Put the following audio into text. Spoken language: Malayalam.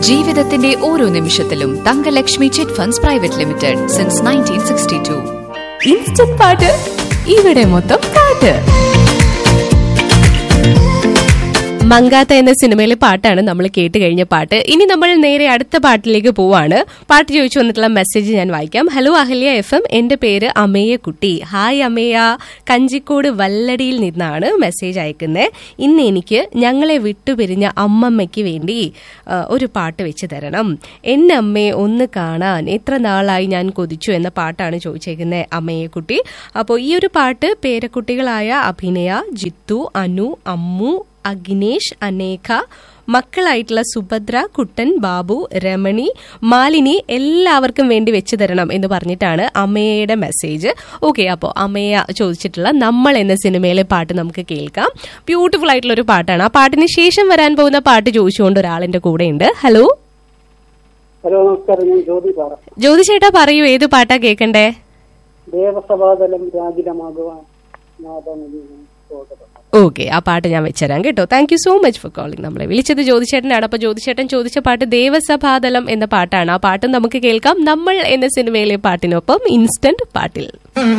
ജീവിതത്തിന്റെ ഓരോ നിമിഷത്തിലും Thankalakshmi chit funds private limited since nineteen sixty two instant പാട്ട് ഇവിടെ മൊത്തം പാട്ട് മങ്കാത്ത എന്ന സിനിമയിലെ പാട്ടാണ് നമ്മൾ കേട്ട് കഴിഞ്ഞ പാട്ട് ഇനി നമ്മൾ നേരെ അടുത്ത പാട്ടിലേക്ക് പോവാണ് പാട്ട് ചോദിച്ചു വന്നിട്ടുള്ള മെസ്സേജ് ഞാൻ വായിക്കാം ഹലോ അഹല്യ എഫ് എം എന്റെ പേര് അമേയ കുട്ടി ഹായ് അമേയ കഞ്ചിക്കോട് വല്ലടിയിൽ നിന്നാണ് മെസ്സേജ് അയക്കുന്നത് ഇന്ന് എനിക്ക് ഞങ്ങളെ വിട്ടുപിരിഞ്ഞ അമ്മമ്മയ്ക്ക് വേണ്ടി ആ, ഒരു പാട്ട് വെച്ച് തരണം എന്നെ അമ്മയെ ഒന്ന് കാണാൻ എത്ര നാളായി ഞാൻ കൊതിച്ചു എന്ന പാട്ടാണ് ചോദിച്ചേക്കുന്നത് അമ്മയെ കുട്ടി അപ്പോൾ ഈ ഒരു പാട്ട് പേരക്കുട്ടികളായ അഭിനയ ജിത്തു അനു അമ്മു അഗ്നേഷ് അനേക മക്കളായിട്ടുള്ള സുഭദ്ര കുട്ടൻ ബാബു രമണി മാലിനി എല്ലാവർക്കും വേണ്ടി വെച്ച് തരണം എന്ന് പറഞ്ഞിട്ടാണ് അമ്മയുടെ മെസ്സേജ് ഓക്കെ അപ്പോൾ അമ്മയ ചോദിച്ചിട്ടുള്ള നമ്മൾ എന്ന സിനിമയിലെ പാട്ട് നമുക്ക് കേൾക്കാം ബ്യൂട്ടിഫുൾ ആയിട്ടുള്ള ഒരു പാട്ടാണ് ആ പാട്ടിന് ശേഷം വരാൻ പോകുന്ന പാട്ട് ചോദിച്ചുകൊണ്ട് ഒരാളിന്റെ കൂടെ ഉണ്ട് ഹലോ ഹലോ നമസ്കാരം ഞാൻ ജ്യോതി പാറ ജ്യോതി ചേട്ടാ പറയൂ ഏത് പാട്ടാ കേൾക്കണ്ടേ ദേവസഭാതലം രാഗിരമാകുവാൻ നാദനദി സ്വാഗതം ഓക്കെ ആ പാട്ട് ഞാൻ വെച്ചുതരാം കേട്ടോ thank you so much for calling നമ്മളെ വിളിച്ചത് ജ്യോതിച്ചേട്ടനാണ് അപ്പൊ ജ്യോതിച്ചേട്ടൻ ചോദിച്ച പാട്ട് ദേവസഭാതലം എന്ന പാട്ടാണ് ആ പാട്ട് നമുക്ക് കേൾക്കാം നമ്മൾ എന്ന സിനിമയിലെ പാട്ടിനൊപ്പം ഇൻസ്റ്റന്റ് പാട്ടിൽ